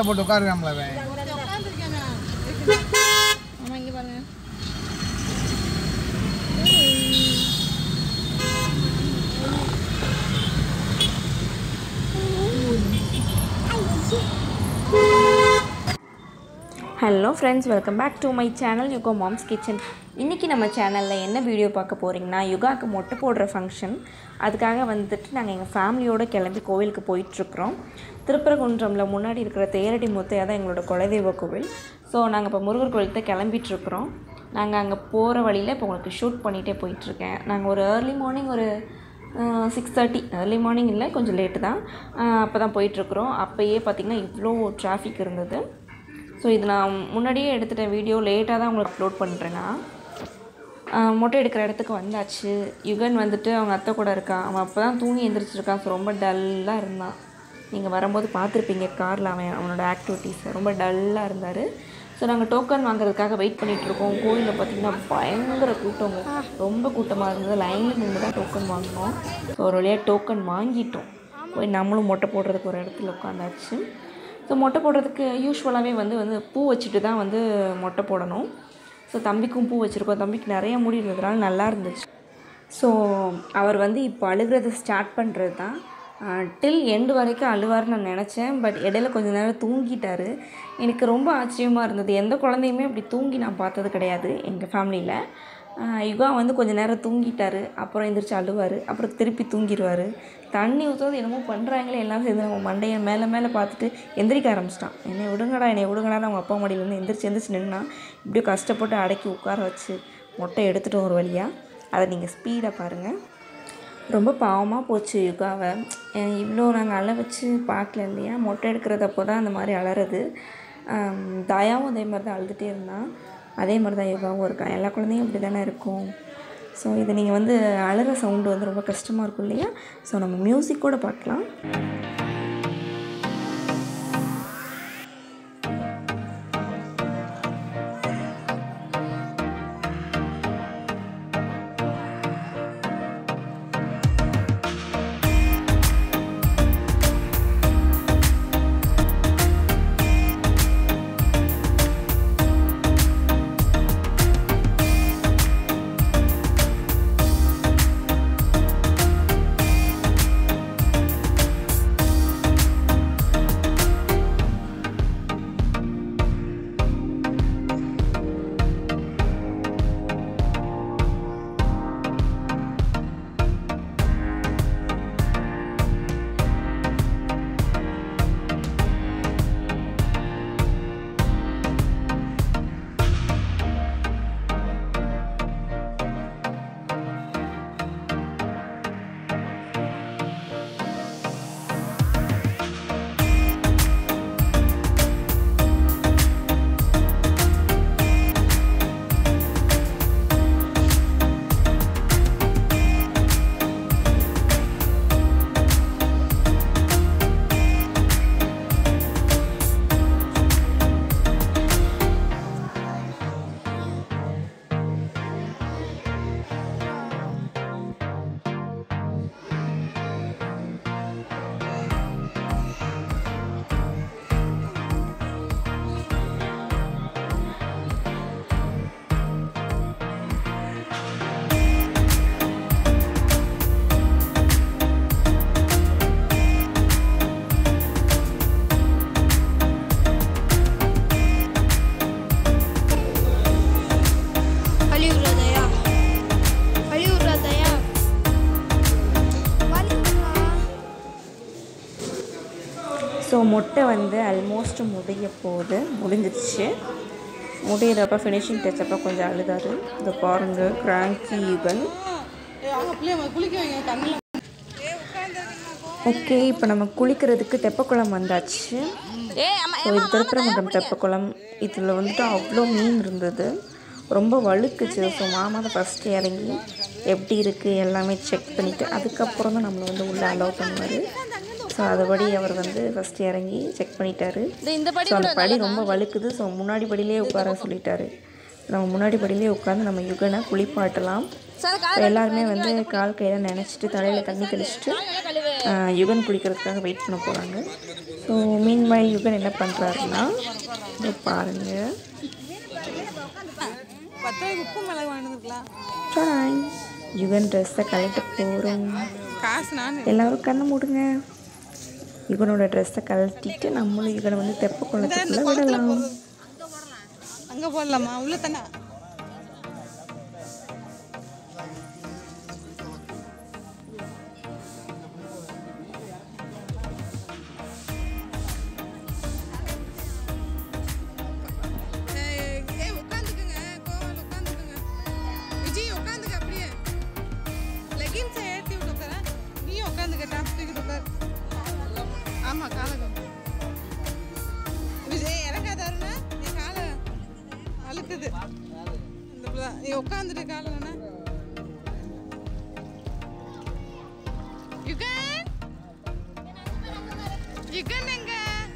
மேலே போட்டு உட்காருக்காமல அவன் ஆமாம் இங்கே பாருங்க hello friends welcome back to my channel Yugo mom's kitchen இன்றைக்கி நம்ம சேனலில் என்ன வீடியோ பார்க்க போகிறீங்கன்னா யுகாவுக்கு மொட்டை போடுற ஃபங்க்ஷன் அதுக்காக வந்துட்டு நாங்கள் எங்கள் ஃபேமிலியோடு கிளம்பி கோவிலுக்கு போயிட்டுருக்குறோம் திருப்பரங்குன்றமில் முன்னாடி இருக்கிற தேரடி முத்தையா தான் எங்களோட குலதெய்வ கோவில் ஸோ நாங்கள் இப்போ முருகர் கோவிலுக்கு தான் கிளம்பிட்டுருக்குறோம் நாங்கள் அங்கே போகிற வழியில் இப்போ உங்களுக்கு ஷூட் பண்ணிகிட்டே போயிட்டுருக்கேன் நாங்கள் ஒரு ஏர்லி மார்னிங் ஒரு சிக்ஸ் தேர்ட்டி ஏர்லி மார்னிங் இல்லை கொஞ்சம் லேட்டு தான் அப்போ தான் போயிட்டுருக்குறோம் அப்போயே பார்த்திங்கன்னா இவ்வளோ டிராஃபிக் இருந்தது ஸோ இது நான் முன்னாடியே எடுத்துட்டேன் வீடியோ லேட்டாக தான் உங்களுக்கு அப்லோட் பண்ணுறேன் நான் ஆஹ் மொட்டை எடுக்கிற இடத்துக்கு வந்தாச்சு யுகன் வந்துட்டு அவங்க அத்தை கூட இருக்கான் அவன் அப்போ தான் தூங்கி எந்திரிச்சிருக்கான் ஸோ ரொம்ப டல்லாக இருந்தான் நீங்கள் வரும்போது பார்த்துருப்பீங்க காரில் அவன் அவனோட ஆக்டிவிட்டீஸ் ரொம்ப டல்லாக இருந்தார் ஸோ நாங்கள் டோக்கன் வாங்குறதுக்காக வெயிட் பண்ணிட்டு இருக்கோம் கோயிலில் பார்த்தீங்கன்னா பயங்கர கூட்டங்க ரொம்ப கூட்டமாக இருந்தது லைனில் நின்று தான் டோக்கன் வாங்கினோம் ஸோ ஒரு வழியாக டோக்கன் வாங்கிட்டோம் போய் நம்மளும் மொட்டை போடுறதுக்கு ஒரு இடத்துல உட்காந்தாச்சு ஸோ மொட்டை போடுறதுக்கு யூஸ்வலாகவே வந்து வந்து பூ வச்சுட்டு தான் வந்து மொட்டை போடணும் ஸோ தம்பிக்கும் பூ வச்சுருக்கோம் தம்பிக்கு நிறைய முடி இருந்ததுனால நல்லா இருந்துச்சு ஸோ அவர் வந்து இப்போ அழுகிறது ஸ்டார்ட் பண்ணுறது தான் டில் எண்டு வரைக்கும் அழுவார்னு நான் நினச்சேன் பட் இடையில கொஞ்ச நேரம் தூங்கிட்டாரு எனக்கு ரொம்ப ஆச்சரியமாக இருந்தது எந்த குழந்தையுமே அப்படி தூங்கி நான் பார்த்தது கிடையாது எங்கள் ஃபேமிலியில் யுகா வந்து கொஞ்ச நேரம் தூங்கிட்டாரு அப்புறம் எந்திரிச்சு அழுவார் அப்புறம் திருப்பி தூங்கிடுவார் தண்ணி ஊற்றுறது என்னமோ பண்ணுறாங்களே எல்லாம் சேர்ந்து நம்ம மண்டையை மேலே மேலே பார்த்துட்டு எந்திரிக்க ஆரம்பிச்சிட்டான் என்னை விடுங்கடா என்னை விடுங்கடா அவங்க அப்பா மடியிலேருந்து எந்திரிச்சு எந்திரிச்சு நின்னான் இப்படியே கஷ்டப்பட்டு அடக்கி உட்கார வச்சு மொட்டை எடுத்துட்டோம் ஒரு வழியாக அதை நீங்கள் ஸ்பீடாக பாருங்கள் ரொம்ப பாவமாக போச்சு யுகாவை அஹ் இவ்வளோ நாங்கள் அழ வச்சு பார்க்கல இல்லையா மொட்டை எடுக்கிறதப்போ தான் அந்த மாதிரி அலறது ஆம், தயாவும் அதே மாதிரி தான் அழுதுகிட்டே இருந்தான் அதே மாதிரி தான் யுகாவும் இருக்கான் எல்லா குழந்தையும் அப்படி தானே இருக்கும் ஸோ இது நீங்கள் வந்து அழுகிற சவுண்டு வந்து ரொம்ப கஷ்டமாக இருக்கும் இல்லையா ஸோ நம்ம மியூசிக் கூட பார்க்கலாம் கழி விடுறதையா கழி விடுறதையா ஸோ மொட்டை வந்து ஆல்மோஸ்ட் முடிய போகுது முடிஞ்சிருச்சு முடியிறப்ப ஃபினிஷிங் டச்சப்போ கொஞ்சம் அழுதாரு இந்த பாருங்க கிராங்கி யுகன் ஓகே இப்போ நம்ம குளிக்கிறதுக்கு தெப்பக்குளம் வந்தாச்சு ஸோ இது திருப்பரங்குன்றம் தெப்பக்குளம் இதில் வந்துட்டு அவ்வளோ மீன் இருந்தது ரொம்ப வழுக்குச்சு ஸோ மாமா தான் ஃபஸ்ட்டு இறங்கி எப்படி இருக்குது எல்லாமே செக் பண்ணிவிட்டு அதுக்கப்புறம் தான் நம்மளை வந்து உள்ளே அலோவ் பண்ணுவார் ஸோ அதுபடி அவர் வந்து ஃபஸ்ட்டு இறங்கி செக் பண்ணிட்டாரு ஸோ அந்த படி ரொம்ப வழுக்குது ஸோ முன்னாடி படியிலே உட்கார சொல்லிட்டாரு நம்ம முன்னாடி படியிலே உட்காந்து நம்ம யுகனை குளிப்பாட்டலாம் So, எல்லாருமே வந்து கால் கையில் நினச்சிட்டு தலையில் தண்ணி தெளிச்சிட்டு ஆஹ், யுகன் குளிக்கிறதுக்காக வெயிட் பண்ண போகிறாங்க ஸோ மீன் வாயில் யுகன் என்ன பண்ணுறாருன்னா இதோ பாருங்கள் பத்தாயிரம் உப்பு மிளகு வாங்கிருக்கலாம் டாய் யுகன் ட்ரெஸ்ஸை கழட்ட போகிறோம் காசு நான் எல்லாரும் கண்ணை மூடுங்க யுகனோட ட்ரெஸ்ஸை கழட்டிட்டு நம்மளும் யுகனை வந்து தெப்ப குளத்துக்குள்ளே விடலாம் அங்கே போடலாமா உள்ள தானே உட்காந்துக்குங்க கோவில் உட்காந்துக்குங்க விஜய் உட்காந்துக்க அப்படியே லெகின்ஸை ஏற்றி விட்டு உட்கார நீயும் உட்காந்துக்க டாப் தூக்கிட்டு உட்கார் ஆமாம் காலகம் விஜய் இறக்காதாருன்னா நீ காலை அழுக்குது இந்த பிள்ளை நீ உட்காந்துட்டு காலை வேணா யுகன் யுகன் எங்க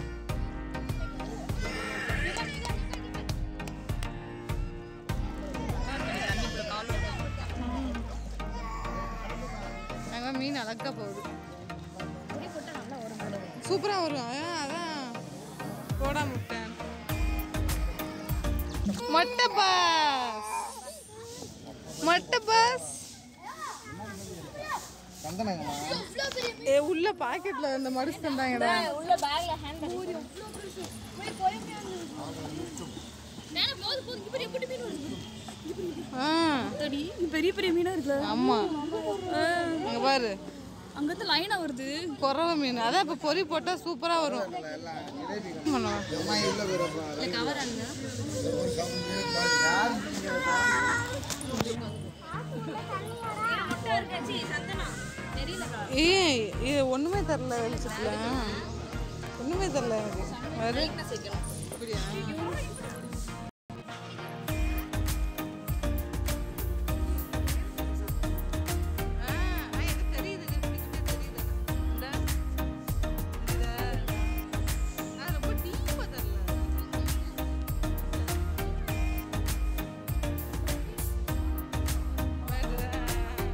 அங்க மீன் அழகா போகுது சூப்பரா வரும் ஆ, அதான் போடாம விட்டேன் மொட்டை பாஸ் மொட்டை பாஸ் ஏ உள்ள பாக்கெட்ல இந்த மடிச்சு தந்தாங்கடா ஆ பெரிய பெரிய மீனா இருக்குல்ல ஆமா அங்க பாரு அங்க இருந்து லைனா வருது குறவ மீன் அதான் இப்ப பொரி போட்டா சூப்பரா வரும் பண்ணுவா. ஏய் இது ஒண்ணுமே தரல வெளிச்சத்துல ஒண்ணுமே தரல எனக்கு வேறு அப்படியா ஆ, ஆ, எனக்கு தெரியுது, நீ பிடிக்கிறதே தெரியுது. இந்தா. தெரியுதா? ஆ, ரொம்ப deep ஆ தரல. வருதா?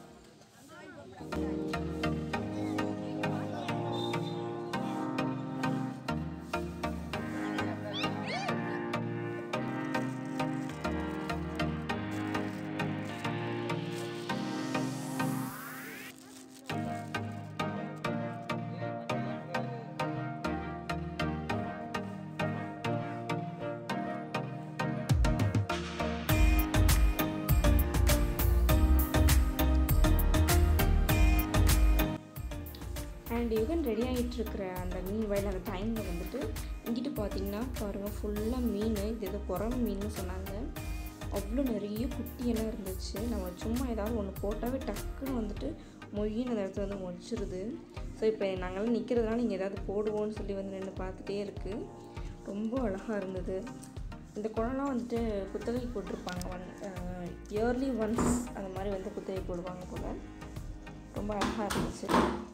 அண்ட் யுகன் ரெடி ஆகிட்டு இருக்கிற அந்த மீன் வயல் அந்த டைமில் வந்துட்டு இங்கிட்டு பார்த்தீங்கன்னா பாருங்கள் ஃபுல்லாக மீன் இது ஏதோ குறவ மீன்னு சொன்னாங்க அவ்வளோ நிறைய குட்டியெல்லாம் இருந்துச்சு நம்ம சும்மா ஏதாவது ஒன்று போட்டாவே டக்குன்னு வந்துட்டு மொய்யின்னு அந்த இடத்துல வந்து மொச்சிருது ஸோ இப்போ நாங்கள்லாம் நிற்கிறதுனால இங்கே ஏதாவது போடுவோம்னு சொல்லி வந்து நின்று பார்த்துட்டே இருக்குது ரொம்ப அழகாக இருந்தது இந்த குளம்லாம் வந்துட்டு குத்தகை போட்டிருப்பாங்க ஒன் இயர்லி ஒன்ஸ் அந்த மாதிரி வந்து குத்தகை போடுவாங்க போல் ரொம்ப அழகாக இருந்துச்சு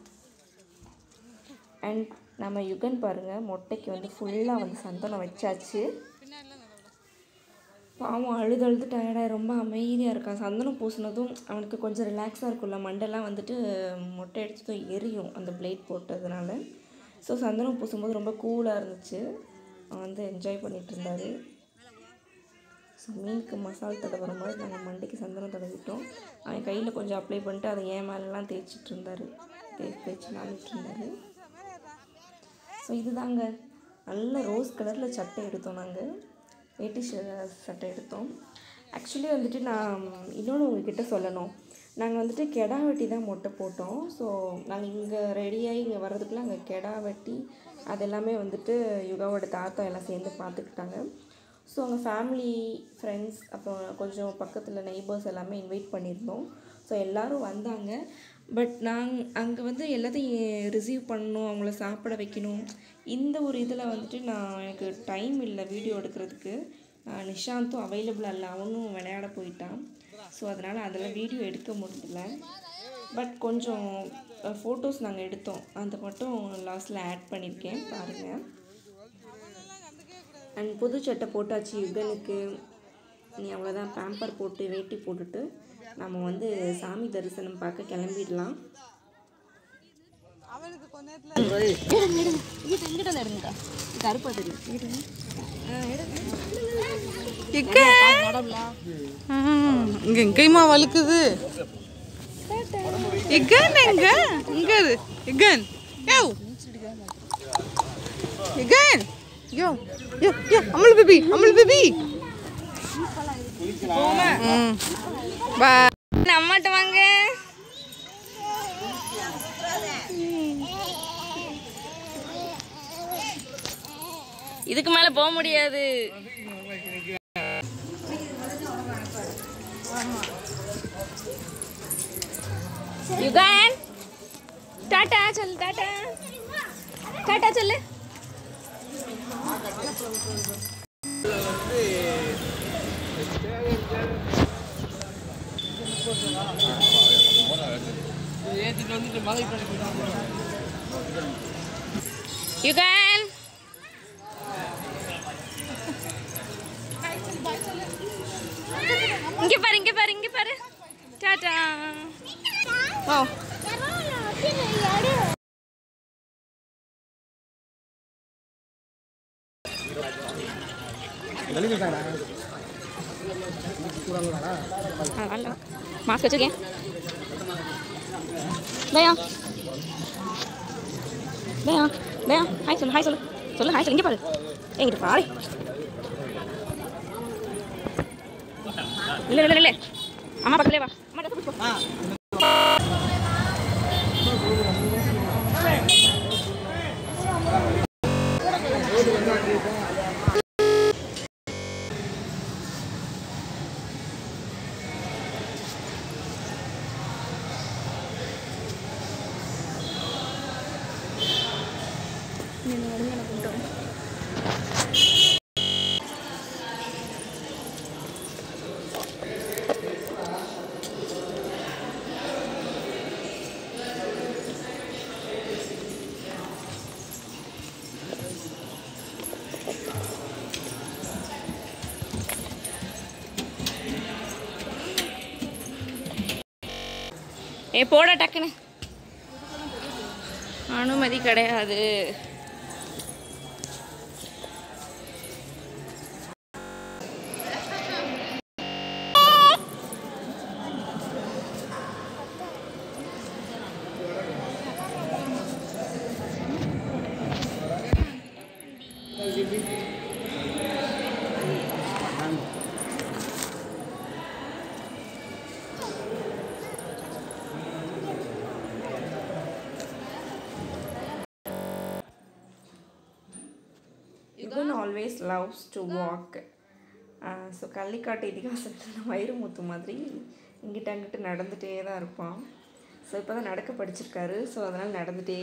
அண்ட் நம்ம யுகன் பாருங்கள் மொட்டைக்கு வந்து ஃபுல்லாக வந்து சந்தனம் வச்சாச்சு பாவம் அழுது அழுது டயர்டாக ரொம்ப அமைதியாக இருக்கான் சந்தனம் பூசினதும் அவனுக்கு கொஞ்சம் ரிலாக்ஸாக இருக்கும்ல மண்டெல்லாம் வந்துட்டு மொட்டை அடிச்சதும் எரியும் அந்த பிளேட் போட்டதுனால ஸோ சந்தனம் பூசும்போது ரொம்ப கூலாக இருந்துச்சு அவன் வந்து என்ஜாய் பண்ணிகிட்டு இருந்தார் ஸோ மீனுக்கு மசால் தடவுற மாதிரி நாங்கள் மண்டைக்கு சந்தனம் தடவிட்டோம் அவன் கையில் கொஞ்சம் அப்ளை பண்ணிட்டு அதை ஏன் மேலெலாம் தேய்ச்சிட்டு இருந்தார் தேய்ச்சி தேய்ச்சி விளாண்டுட்டு இருந்தார் ஸோ இதுதாங்க நல்ல ரோஸ் கலரில் சட்டை எடுத்தோம் நாங்கள் வேட்டி ஷ- சட்டை எடுத்தோம் ஆக்சுவலி வந்துட்டு நான் இன்னொன்று உங்ககிட்ட சொல்லணும் நாங்கள் வந்துட்டு கெடா வெட்டி தான் மொட்டை போட்டோம் ஸோ நாங்கள் இங்கே ரெடியாகி இங்கே வர்றதுக்குள்ள அங்கே கெடா வெட்டி அது எல்லாமே வந்துட்டு யுகாவோட தாத்தா எல்லாம் சேர்ந்து பார்த்துக்கிட்டாங்க ஸோ அவங்க ஃபேமிலி ஃப்ரெண்ட்ஸ் அப்புறம் கொஞ்சம் பக்கத்தில் நெய்பர்ஸ் எல்லாமே இன்வைட் பண்ணியிருந்தோம் ஸோ எல்லோரும் வந்தாங்க பட் நாங்கள் அங்கே வந்து எல்லாத்தையும் ரிசீவ் பண்ணணும் அவங்கள சாப்பிட வைக்கணும் இந்த ஒரு இதில் வந்துட்டு நான் எனக்கு டைம் இல்லை வீடியோ எடுக்கிறதுக்கு ஆஹ் நிஷாந்தும் அவைலபிளாக இல்லை அவனும் விளையாட போயிட்டான் ஸோ அதனால் அதில் வீடியோ எடுக்க முடியல பட் கொஞ்சம் ஃபோட்டோஸ் நாங்கள் எடுத்தோம் அதை மட்டும் லாஸ்ட்டில் ஆட் பண்ணியிருக்கேன் பாருங்கள் அண்ட் புது சட்டை போட்டாச்சு யுகனுக்கு நீ அவ்வளோதான் பேம்பர் போட்டு வேட்டி போட்டுட்டு நம்ம வந்து சாமி தரிசனம் பார்க்க கிளம்பிடலாம் அவளுக்கு கொஞ்ச நேரத்துல எங்க ம், இங்க எங்கேயுமா வழுக்குது இகன் எங்க இங்க இரு இகன் யோ இகன் யோ யோ யோ அமல் பேபி அமல் பேபி ம் பா அம்மாட்ட வாங்க இதுக்கு மேல போக முடியாது யுகன் டாடா சொல்லு டாடா டாடா சொல்லு யுகன் இங்க பாரு இங்க பாரு இங்க பாரு டாடா வா மாஸ்க் வச்சிருக்கேன் பயா பயா பயா ஹாய் சொல்லு ஹாய் சொல்லு சொல்லு ஹாய் சொல்லு இங்கே பாரு எங்கிட்ட பாரு இல்லை இல்லை இல்லை அம்மா பக்கத்துலேயே வா அம்மா dress போட்டுக்கோ. ஏ போட டக்குன்னு அனுமதி கிடையாது Yugan always loves to walk so கள்ளிக்காட்டு இதிகாசத்தில் வைரமுத்து மாதிரி இங்கிட்ட அங்கிட்ட நடந்துகிட்டே தான் இருப்பான் ஸோ இப்போ தான் நடக்க படிச்சிருக்காரு ஸோ அதனால் நடந்துகிட்டே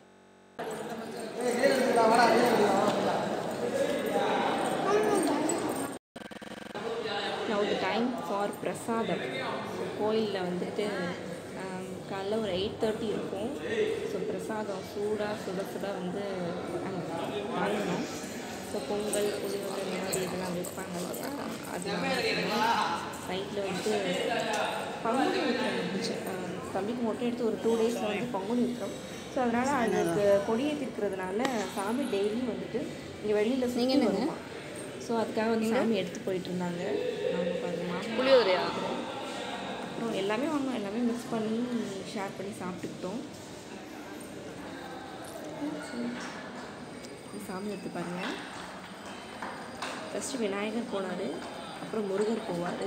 now the time for prasadam so கோயிலில் வந்துட்டு ஆம், காலைல ஒரு எயிட் தேர்ட்டி இருக்கும் ஸோ பிரசாதம் சூடாக சுட சுட வந்து அங்கே வாங்கணும் ஸோ பொங்கல் புளியோதரை இந்த மாதிரி இதெல்லாம் வைப்பாங்க இல்லையா அது சைட்டில் வந்து பங்குனி உத்திரம் இருந்துச்சு ஆம், தம்பிக்கு மொட்டை எடுத்து ஒரு டூ டேஸில் வந்து பங்குனி உத்திரம் ஸோ அதனால் அதுக்கு கொடியேற்றிருக்கிறதுனால சாமி டெய்லியும் வந்துட்டு இங்கே வெளியில் சுற்றி வருமா ஸோ அதுக்காக வந்து சாமி எடுத்து போயிட்டு இருந்தாங்க நாங்கள் பாருமா புளியோதரையா அப்புறம் எல்லாமே வாங்கினோம் எல்லாமே மிக்ஸ் பண்ணி ஷேர் பண்ணி சாப்பிட்டுக்கிட்டோம் சரி. சாமி எடுத்து பாருங்க ஃபஸ்ட்டு விநாயகர் போனார் அப்புறம் முருகர் போவார்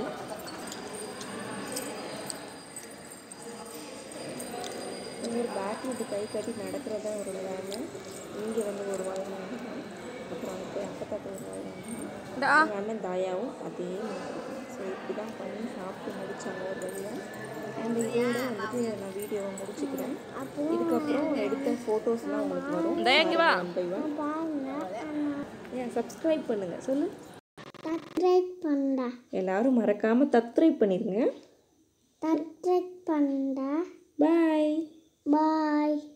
ஒரு பேக் விட்டு கை கட்டி நடக்கிறதா அவரோட வேலை இங்கே வந்து ஒரு வாய் வாங்கினோம் அப்புறம் அங்கே போய் அப்பத்தாக்கு ஒரு வாய் வாங்கினோம் எங்கள் அண்ணன் தாயாவும் அதே மாதிரி ஸோ இப்படி தான் பண்ணி சாப்பிட்டு முடித்தாங்க ஒரு வழியாக அண்ட் இதோட வந்துட்டு நான் வீடியோவை முடிச்சுக்கிறேன் இதுக்கப்புறம் எடுத்த ஃபோட்டோஸ்லாம் உங்களுக்கு வரும் ஒன் பை ஒன் ஏன் சப்ஸ்கிரைப் பண்ணுங்கள் சொல்லு சப்ஸ்கிரைப் பண்ணா எல்லாரும் மறக்காமல் சப்ஸ்கிரைப் பண்ணிடுங்க சப்ஸ்கிரைப் பண்ணா பாய் பாய்